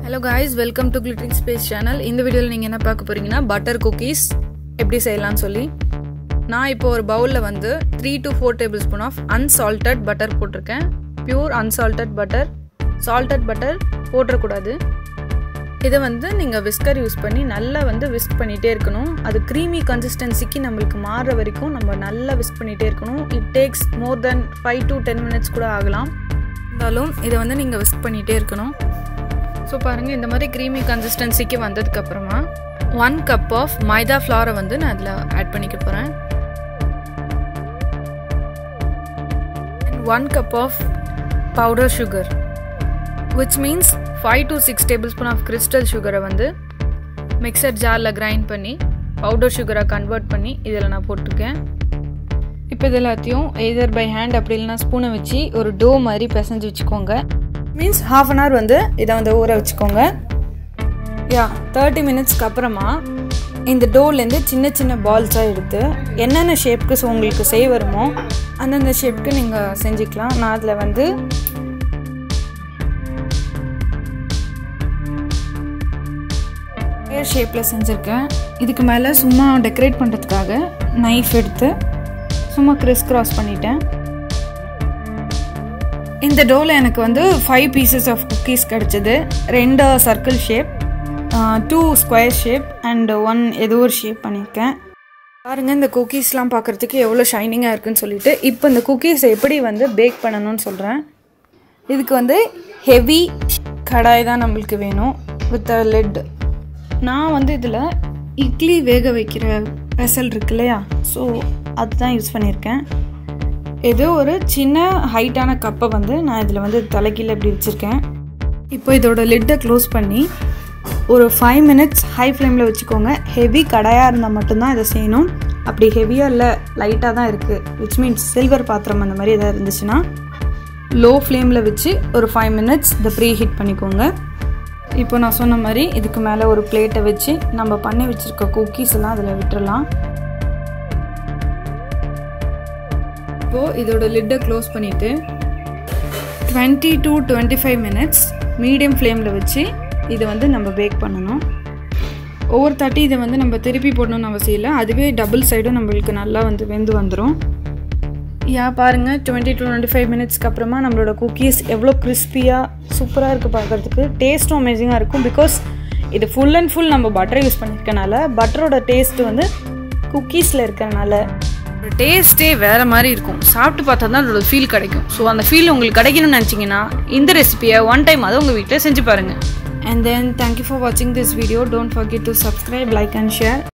hello guys welcome to Glitting Space channel இந்த வீடியோவில் நீங்கள் என்ன பார்க்க போறீங்கன்னா பட்டர் குக்கீஸ் எப்படி செய்யலாம்னு சொல்லி நான் இப்போ ஒரு பவுலில் வந்து three to four tablespoon of unsalted butter போட்டிருக்கேன் pure unsalted butter salted butter போட்டுறக்கூடாது இதை வந்து நீங்கள் விஸ்கர் யூஸ் பண்ணி நல்லா வந்து விஸ்க் பண்ணிகிட்டே இருக்கணும் அது க்ரீமி கன்சிஸ்டன்சிக்கு நம்மளுக்கு மாறுற வரைக்கும் நம்ம நல்லா விஸ்க் பண்ணிகிட்டே இருக்கணும் it takes more than five to ten minutes கூட ஆகலாம் இருந்தாலும் இதை வந்து நீங்கள் விஸ்க் பண்ணிகிட்டே இருக்கணும் ஸோ பாருங்கள் இந்த மாதிரி க்ரீமி கன்சிஸ்டன்சிக்கு வந்ததுக்கப்புறமா ஒன் கப் ஆஃப் மைதா ஃப்ளாரை வந்து நான் அதில் ஆட் பண்ணிக்க போகிறேன் one cup of powder sugar which means five to six tablespoon of crystal சுகரை வந்து மிக்சர் ஜாரில் கிரைண்ட் பண்ணி பவுடர் சுகரை கன்வெர்ட் பண்ணி இதில் நான் போட்டிருக்கேன் இப்போ இது எல்லாத்தையும் எதர் பை ஹேண்ட் அப்படி இல்லைனா ஸ்பூனை வச்சு ஒரு டோ மாதிரி பிசைஞ்சு வச்சுக்கோங்க மீன்ஸ் ஹாஃப் அன் ஹவர் வந்து இதை வந்து ஊற வச்சுக்கோங்க யா தேர்ட்டி மினிட்ஸ்க்கு அப்புறமா இந்த டோலேருந்து சின்ன சின்ன பால்ஸாக எடுத்து என்னென்ன ஷேப்க்கு ஸோ உங்களுக்கு செய்ய வருமோ அந்தந்த ஷேப்க்கு நீங்கள் செஞ்சுக்கலாம் நான் அதில் வந்து ஸ்கொயர் ஷேப்பில் செஞ்சுருக்கேன் இதுக்கு மேலே சும்மா டெக்கரேட் பண்ணுறதுக்காக நைஃப் எடுத்து சும்மா கிறிஸ் கிராஸ் பண்ணிட்டேன் இந்த டோவில் எனக்கு வந்து ஃபைவ் பீசஸ் ஆஃப் குக்கீஸ் கிடச்சிது ரெண்டு circle shape two square shape and one ஏதோ ஒரு ஷேப் பண்ணியிருக்கேன் பாருங்கள் இந்த குக்கீஸ்லாம் பார்க்குறதுக்கு எவ்வளோ ஷைனிங்காக இருக்குன்னு சொல்லிட்டு இப்போ இந்த குக்கீஸை எப்படி வந்து பேக் பண்ணணும்னு சொல்கிறேன் இதுக்கு வந்து ஹெவி கடாய் தான் நம்மளுக்கு வேணும் வித் லெட் நான் வந்து இதில் இட்லி வேக வைக்கிற வெசல் இருக்கு இல்லையா ஸோ அதுதான் யூஸ் பண்ணியிருக்கேன் ஏதோ ஒரு சின்ன ஹைட்டான கப்பை வந்து நான் இதில் வந்து தலைக்கீழ இப்படி வச்சுருக்கேன் இப்போ இதோட லிட்டை க்ளோஸ் பண்ணி ஒரு ஃபைவ் மினிட்ஸ் ஹை ஃப்ளேமில் வச்சுக்கோங்க ஹெவி கடாயாக இருந்தால் மட்டும்தான் இதை செய்யணும் அப்படி ஹெவியாக இல்லை லைட்டாக தான் இருக்குது விச் மீன்ஸ் சில்வர் பாத்திரம் அந்த மாதிரி எதாவது இருந்துச்சுன்னா லோ ஃப்ளேமில் வச்சு ஒரு ஃபைவ் மினிட்ஸ் இதை ப்ரீ ஹீட் பண்ணிக்கோங்க இப்போ நான் சொன்ன மாதிரி இதுக்கு மேலே ஒரு பிளேட்டை வச்சு நம்ம பண்ணி வச்சுருக்க குக்கீஸ் எல்லாம் அதில் விட்டுறலாம் இப்போது இதோட லிட்டை க்ளோஸ் பண்ணிவிட்டு twenty to twenty five minutes medium ஃப்ளேமில் வச்சு இதை வந்து நம்ம பேக் பண்ணணும் ஒவ்வொரு தாட்டி இதை வந்து நம்ம திருப்பி போடணும்னு அவசியம் இல்லை அதுவே டபுள் சைடும் நம்மளுக்கு நல்லா வந்து வெந்து வந்துடும் யா பாருங்கள் டுவெண்ட்டி டு டுவெண்ட்டி ஃபைவ் மினிட்ஸ்க்கு அப்புறமா நம்மளோட குக்கீஸ் எவ்வளோ கிறிஸ்பியாக சூப்பராக இருக்குது பார்க்குறதுக்கு டேஸ்ட்டும் அமேசிங்காக இருக்கும் பிகாஸ் இது ஃபுல் அண்ட் ஃபுல் நம்ம பட்டர் யூஸ் பண்ணியிருக்கனால பட்டரோட டேஸ்ட் வந்து குக்கீஸில் இருக்கிறனால டேஸ்ட்டே வேறு மாதிரி இருக்கும் சாப்பிட்டு பார்த்தா தான் அதோட ஃபீல் கிடைக்கும் ஸோ அந்த ஃபீல் உங்களுக்கு கிடைக்கணும்னு நினச்சிங்கன்னா இந்த ரெசிபியை ஒன் டைம் அதை உங்கள் வீட்டில் செஞ்சு பாருங்கள் அண்ட் தென் தேங்க்யூ ஃபார் வாட்சிங் this video don't forget to subscribe like and share